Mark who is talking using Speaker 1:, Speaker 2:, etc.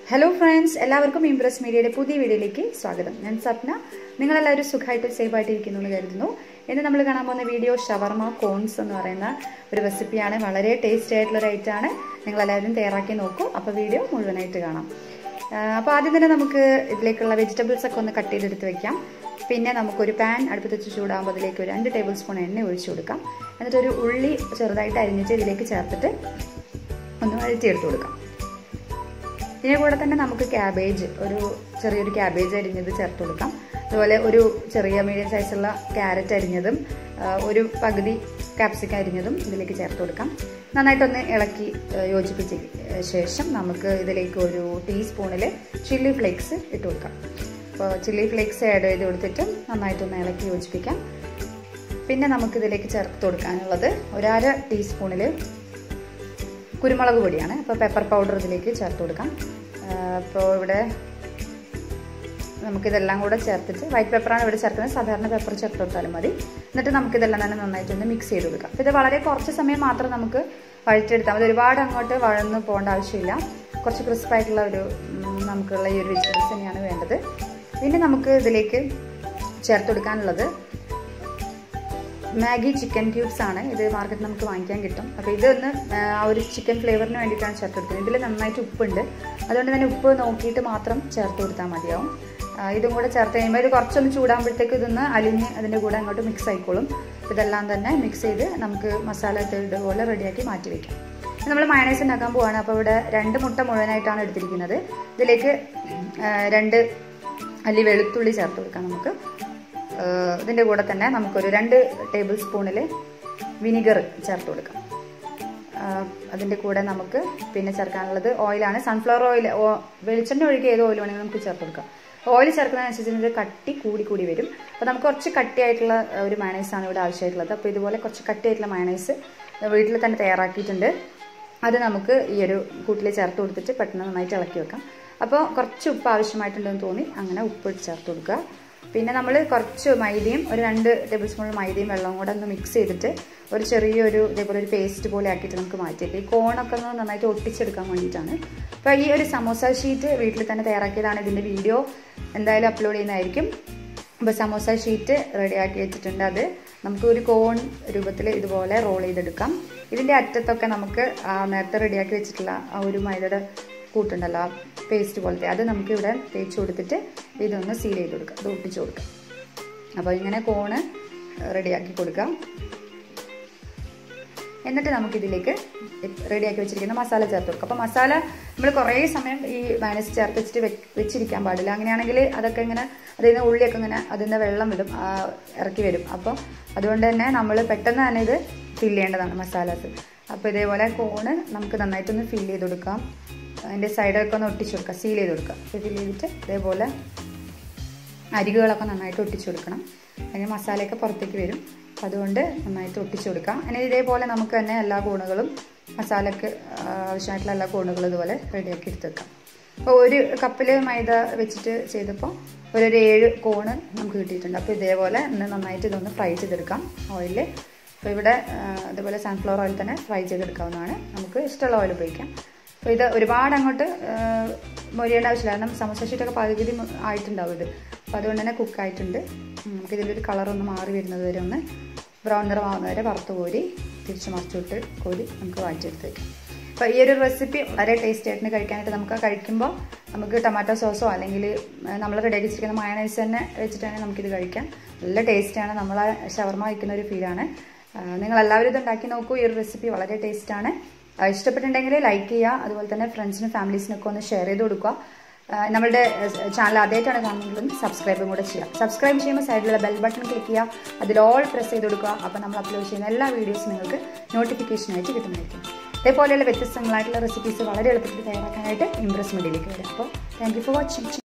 Speaker 1: hello friends എല്ലാവർക്കും Impress മീഡിയയുടെ പുതിയ വീഡിയോയിലേക്ക് സ്വാഗതം ഞാൻ സ്വപ്ന നിങ്ങളെല്ലാവരും സുഖമായിട്ട് സേഫ് ആയിട്ട് ഇരിക്കുന്നു എന്ന് കരുതുന്നു ഇന്ന് നമ്മൾ കാണാൻ പോകുന്ന വീഡിയോ ഷവർമ കോൺസ് എന്ന് പറയുന്ന ഒരു റെസിപ്പിയാണ് വളരെ ടേസ്റ്റി ആയിട്ടുള്ള ഒരു ഐറ്റമാണ് നിങ്ങളെല്ലാവരും തയ്യാറാക്കി നോക്കൂ അപ്പോൾ വീഡിയോ മുഴുവനായിട്ട് കാണാം അപ്പോൾ ആദ്യം തന്നെ നമുക്ക് ഇതിലേക്കുള്ള വെജിറ്റബിൾസ് ഒക്കെ ഒന്ന് കട്ട് ചെയ്തെടുത്ത് വെക്കാം പിന്നെ നമുക്കൊരു പാൻ അടുപ്പത്ത് വെച്ച് ചൂടാകുമ്പോൾ അതിലേക്ക് ഒരു രണ്ട് ടേബിൾ സ്പൂൺ എണ്ണ ഒഴിച്ചു കൊടുക്കാം എന്നിട്ട് ഒരു ഉള്ളി ചെറുതായിട്ട് അരിഞ്ഞിട്ട് ഇതിലേക്ക് ചേർത്തിട്ട് ഒന്ന് വഴറ്റിയെടുത്ത് കൊടുക്കാം ഇതിൻ്റെ കൂടെ തന്നെ നമുക്ക് ക്യാബേജ് ഒരു ചെറിയൊരു ക്യാബേജ് അരിഞ്ഞത് ചേർത്ത് കൊടുക്കാം അതുപോലെ ഒരു ചെറിയ മീഡിയം സൈസുള്ള ക്യാരറ്റ് അരിഞ്ഞതും ഒരു പകുതി കാപ്സിക്കം അരിഞ്ഞതും ഇതിലേക്ക് ചേർത്ത് കൊടുക്കാം നന്നായിട്ടൊന്ന് ഇളക്കി യോജിപ്പിച്ച ശേഷം നമുക്ക് ഇതിലേക്ക് ഒരു ടീസ്പൂണിൽ ചില്ലി ഫ്ലേക്സ് ഇട്ട് കൊടുക്കാം അപ്പോൾ ചില്ലി ഫ്ലേക്സ് ആഡ് ചെയ്ത് കൊടുത്തിട്ട് നന്നായിട്ടൊന്ന് ഇളക്കി യോജിപ്പിക്കാം പിന്നെ നമുക്കിതിലേക്ക് ചേർത്ത് കൊടുക്കാനുള്ളത് ഒരര ടീസ്പൂണിൽ കുരുമുളക് പൊടിയാണ് അപ്പോൾ പെപ്പർ പൗഡർ ഇതിലേക്ക് ചേർത്ത് കൊടുക്കാം അപ്പോൾ ഇവിടെ നമുക്കിതെല്ലാം കൂടെ ചേർത്തിട്ട് വൈറ്റ് പെപ്പറാണ് ഇവിടെ ചേർക്കുന്നത് സാധാരണ പെപ്പർ ചേർത്ത് കൊടുത്താലും മതി എന്നിട്ട് നമുക്കിതെല്ലാം തന്നെ നന്നായിട്ടൊന്ന് മിക്സ് ചെയ്ത് കൊടുക്കാം അപ്പോൾ ഇത് വളരെ കുറച്ച് സമയം മാത്രം നമുക്ക് വഴറ്റിയെടുത്താൽ മതി ഒരുപാട് അങ്ങോട്ട് വഴന്ന് പോകേണ്ട ആവശ്യമില്ല കുറച്ച് ക്രിസ്പായിട്ടുള്ള ഒരു നമുക്കുള്ള ഈ ഒരു വെജിറ്റബിൾസ് തന്നെയാണ് വേണ്ടത് പിന്നെ നമുക്ക് ഇതിലേക്ക് ചേർത്ത് കൊടുക്കാനുള്ളത് മാഗി ചിക്കൻ ക്യൂബ്സ് ആണ് ഇത് മാർക്കറ്റിൽ നമുക്ക് വാങ്ങിക്കാൻ കിട്ടും അപ്പോൾ ഇതൊന്ന് ആ ഒരു ചിക്കൻ ഫ്ലേവറിന് വേണ്ടിയിട്ടാണ് ചേർത്ത് കൊടുക്കുന്നത് ഇതിൽ നന്നായിട്ട് ഉപ്പുണ്ട് അതുകൊണ്ട് തന്നെ ഉപ്പ് നോക്കിയിട്ട് മാത്രം ചേർത്ത് കൊടുത്താൽ മതിയാവും ഇതും കൂടെ ചേർത്ത് കഴിയുമ്പോൾ ഇത് കുറച്ചൊന്ന് ചൂടാകുമ്പോഴത്തേക്ക് ഇതൊന്ന് അലിഞ്ഞ് അതിൻ്റെ കൂടെ അങ്ങോട്ട് മിക്സ് ആയിക്കോളും ഇതെല്ലാം തന്നെ മിക്സ് ചെയ്ത് നമുക്ക് മസാല പോലെ റെഡിയാക്കി മാറ്റി വയ്ക്കാം നമ്മൾ മയണൈസ് ഉണ്ടാക്കാൻ പോവാണ് അപ്പോൾ ഇവിടെ രണ്ട് മുട്ട മുഴുവനായിട്ടാണ് എടുത്തിരിക്കുന്നത് ഇതിലേക്ക് രണ്ട് അല്ലി വെളുത്തുള്ളി ചേർത്ത് കൊടുക്കാം നമുക്ക് ഇതിൻ്റെ കൂടെ തന്നെ നമുക്കൊരു രണ്ട് ടേബിൾ സ്പൂണിൽ വിനിഗർ ചേർത്ത് കൊടുക്കാം അതിൻ്റെ കൂടെ നമുക്ക് പിന്നെ ചേർക്കാനുള്ളത് ഓയിലാണ് സൺഫ്ലവർ ഓയിൽ വെളിച്ചെണ്ണ ഒഴുകി ഏത് ഓയിൽ വേണമെങ്കിൽ നമുക്ക് ചേർത്ത് കൊടുക്കാം ഓയിൽ ചേർക്കുന്നതനുസരിച്ച് കട്ടി കൂടി കൂടി വരും അപ്പോൾ നമുക്ക് കുറച്ച് കട്ടിയായിട്ടുള്ള ഒരു മയണൈസാണ് ഇവിടെ ആവശ്യമായിട്ടുള്ളത് അപ്പോൾ ഇതുപോലെ കുറച്ച് കട്ടിയായിട്ടുള്ള മയണൈസ് വീട്ടിൽ തന്നെ തയ്യാറാക്കിയിട്ടുണ്ട് അത് നമുക്ക് ഈ ഒരു കൂട്ടിൽ ചേർത്ത് കൊടുത്തിട്ട് പെട്ടെന്ന് നന്നായിട്ട് ഇളക്കി വെക്കാം അപ്പോൾ കുറച്ച് ഉപ്പ് ആവശ്യമായിട്ടുണ്ടെന്ന് തോന്നി അങ്ങനെ ഉപ്പ് ചേർത്ത് കൊടുക്കുക പിന്നെ നമ്മൾ കുറച്ച് മൈദയും ഒരു രണ്ട് ടേബിൾ സ്പൂൺ മൈദയും വെള്ളവും കൂടെ ഒന്ന് മിക്സ് ചെയ്തിട്ട് ഒരു ചെറിയൊരു ഇതേപോലെ ഒരു പേസ്റ്റ് പോലെ ആക്കിയിട്ട് നമുക്ക് മാറ്റിയിട്ട് ഈ കോണൊക്കെ ഒന്ന് നന്നായിട്ട് ഒട്ടിച്ചെടുക്കാൻ വേണ്ടിയിട്ടാണ് അപ്പോൾ ഈ ഒരു സമോസ ഷീറ്റ് വീട്ടിൽ തന്നെ തയ്യാറാക്കിയതാണ് ഇതിൻ്റെ വീഡിയോ എന്തായാലും അപ്ലോഡ് ചെയ്യുന്നതായിരിക്കും അപ്പോൾ സമോസ ഷീറ്റ് റെഡിയാക്കി വെച്ചിട്ടുണ്ട് അത് നമുക്ക് ഒരു കോൺ രൂപത്തിൽ ഇതുപോലെ റോൾ ചെയ്തെടുക്കാം ഇതിൻ്റെ അറ്റത്തൊക്കെ നമുക്ക് നേരത്തെ റെഡിയാക്കി വെച്ചിട്ടുള്ള ആ ഒരു മൈദയുടെ കൂട്ടുണ്ടല്ലോ ആ പേസ്റ്റ് പോലത്തെ അത് നമുക്ക് ഇവിടെ തേച്ച് കൊടുത്തിട്ട് ഇതൊന്ന് സീൽ ചെയ്ത് കൊടുക്കാം ഇത് ഒട്ടിച്ച് കൊടുക്കാം അപ്പോൾ ഇങ്ങനെ കോണ് റെഡിയാക്കി കൊടുക്കാം എന്നിട്ട് നമുക്കിതിലേക്ക് റെഡിയാക്കി വെച്ചിരിക്കുന്ന മസാല ചേർത്ത് കൊടുക്കാം അപ്പോൾ മസാല നമ്മൾ കുറേ സമയം ഈ മൈനസ് ചേർത്ത് വെച്ചിട്ട് വെച്ചിരിക്കാൻ പാടില്ല അങ്ങനെയാണെങ്കിൽ അതൊക്കെ ഇങ്ങനെ അതിൽ നിന്ന് ഉള്ളിയൊക്കെ ഇങ്ങനെ അതിൻ്റെ വെള്ളം വിടും ഇറക്കി വരും അപ്പോൾ അതുകൊണ്ട് തന്നെ നമ്മൾ പെട്ടെന്ന് തന്നെ ഇത് ഫില്ല് ചെയ്യേണ്ടതാണ് മസാലാസ് അപ്പോൾ ഇതേപോലെ കോണ് നമുക്ക് നന്നായിട്ടൊന്ന് ഫില്ല് ചെയ്ത് കൊടുക്കാം അതിൻ്റെ സൈഡൊക്കെ ഒന്ന് ഒട്ടിച്ചു കൊടുക്കുക സീൽ ചെയ്ത് കൊടുക്കുക ഫിൽ ചെയ്തിട്ട് ഇതേപോലെ അരികുകളൊക്കെ നന്നായിട്ട് ഒട്ടിച്ചു കൊടുക്കണം അതിന് മസാലയൊക്കെ പുറത്തേക്ക് വരും അപ്പം അതുകൊണ്ട് നന്നായിട്ട് ഒട്ടിച്ചു കൊടുക്കാം ഇനി ഇതേപോലെ നമുക്ക് തന്നെ എല്ലാ കോണുകളും മസാലയ്ക്ക് ആവശ്യമായിട്ടുള്ള എല്ലാ കോണുകളും ഇതുപോലെ റെഡിയാക്കി എടുത്ത് വെക്കാം അപ്പോൾ ഒരു കപ്പിൽ മൈദ വെച്ചിട്ട് ചെയ്തപ്പോൾ ഒരു ഏഴ് കോണ് നമുക്ക് കിട്ടിയിട്ടുണ്ട് അപ്പോൾ ഇതേപോലെ ഒന്ന് നന്നായിട്ട് ഇതൊന്ന് ഫ്രൈ ചെയ്തെടുക്കാം ഓയിലിൽ അപ്പോൾ ഇവിടെ അതുപോലെ സൺഫ്ലവർ ഓയിൽ തന്നെ ഫ്രൈ ചെയ്തെടുക്കാവുന്നതാണ് നമുക്ക് ഇഷ്ടമുള്ള ഓയിൽ ഉപയോഗിക്കാം അപ്പോൾ ഇത് ഒരുപാട് അങ്ങോട്ട് മൊരിയേണ്ട ആവശ്യമില്ല കാരണം സമോസ ഷീറ്റൊക്കെ പകുതി ആയിട്ടുണ്ടാവും ഇത് അപ്പോൾ അതുകൊണ്ട് തന്നെ കുക്കായിട്ടുണ്ട് നമുക്കിതിലൊരു കളറൊന്ന് മാറി വരുന്നത് വരെ ഒന്ന് ബ്രൗൺ നിറമാവുന്ന വരെ വറുത്ത് കോരി തിരിച്ച് മറിച്ചിട്ട് കോരി നമുക്ക് വാങ്ങിച്ചെടുത്ത് വയ്ക്കാം അപ്പോൾ ഈ ഒരു റെസിപ്പി വളരെ ടേസ്റ്റി ആയിട്ട് കഴിക്കാനായിട്ട് നമുക്ക് കഴിക്കുമ്പോൾ നമുക്ക് ടൊമാറ്റോ സോസോ അല്ലെങ്കിൽ നമ്മൾ റെഡിയാക്കി വെച്ചിരിക്കുന്ന മയണൈസ് തന്നെ വെച്ചിട്ടാണെങ്കിൽ നമുക്കിത് കഴിക്കാം നല്ല ടേസ്റ്റിയാണ് നമ്മൾ ഷവർമ വയ്ക്കുന്ന ഒരു ഫീലാണ് നിങ്ങൾ എല്ലാവരും ഇത് ഉണ്ടാക്കി നോക്കൂ ഈ ഒരു റെസിപ്പി വളരെ ടേസ്റ്റാണ് ഇഷ്ടപ്പെട്ടിട്ടുണ്ടെങ്കിൽ ലൈക്ക് ചെയ്യുക അതുപോലെ തന്നെ ഫ്രണ്ട്സിനും ഫാമിലീസിനൊക്കെ ഒന്ന് ഷെയർ ചെയ്ത് കൊടുക്കുക നമ്മളുടെ ചാനൽ ആദ്യമായിട്ടാണ് കാണുന്നതെങ്കിലും സബ്സ്ക്രൈബും കൂടെ ചെയ്യുക സബ്സ്ക്രൈബ് ചെയ്യുമ്പോൾ സൈഡിലുള്ള ബെൽ ബട്ടൺ ക്ലിക്ക് ചെയ്യുക അതിൽ ഓൾ പ്രസ് ചെയ്ത് കൊടുക്കുക അപ്പോൾ നമ്മൾ അപ്ലോഡ് ചെയ്യുന്ന എല്ലാ വീഡിയോസും നിങ്ങൾക്ക് നോട്ടിഫിക്കേഷനായിട്ട് കിട്ടുന്നതായിരിക്കും ഇതേപോലെയുള്ള വ്യത്യസ്തങ്ങളായിട്ടുള്ള റെസിപ്പീസ് വളരെ എളുപ്പത്തിൽ തയ്യാറാക്കാനായിട്ട് ഇംപ്രസ് മീഡിയയിലേക്ക് വരാം അപ്പോൾ താങ്ക് ഫോർ വാച്ചിങ്